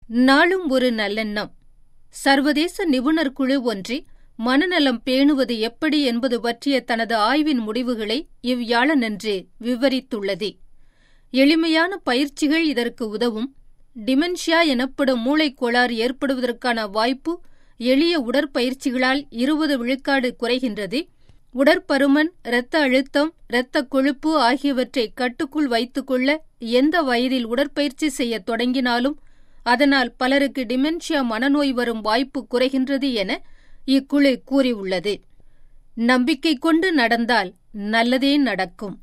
நாளும் ஒரு நல்லெண்ணம் சர்வதேச நிபுணர் குழு ஒன்றி மனநலம் பேணுவது எப்படி என்பது பற்றிய தனது ஆய்வின் முடிவுகளை இவ்வியாழனன்று விவரித்துள்ளது எளிமையான பயிற்சிகள் இதற்கு உதவும் டிமென்ஷியா எனப்படும் மூளைக் கோளாறு ஏற்படுவதற்கான வாய்ப்பு எளிய உடற்பயிற்சிகளால் இருபது விழுக்காடு குறைகின்றது உடற்பருமன் இரத்த அழுத்தம் இரத்த கொழுப்பு ஆகியவற்றை கட்டுக்குள் வைத்துக்கொள்ள எந்த வயதில் உடற்பயிற்சி செய்ய தொடங்கினாலும் அதனால் பலருக்கு டிமென்ஷியா மனநோய் வரும் வாய்ப்பு குறைகின்றது என இக்குழு கூறியுள்ளது நம்பிக்கை கொண்டு நடந்தால் நல்லதே நடக்கும்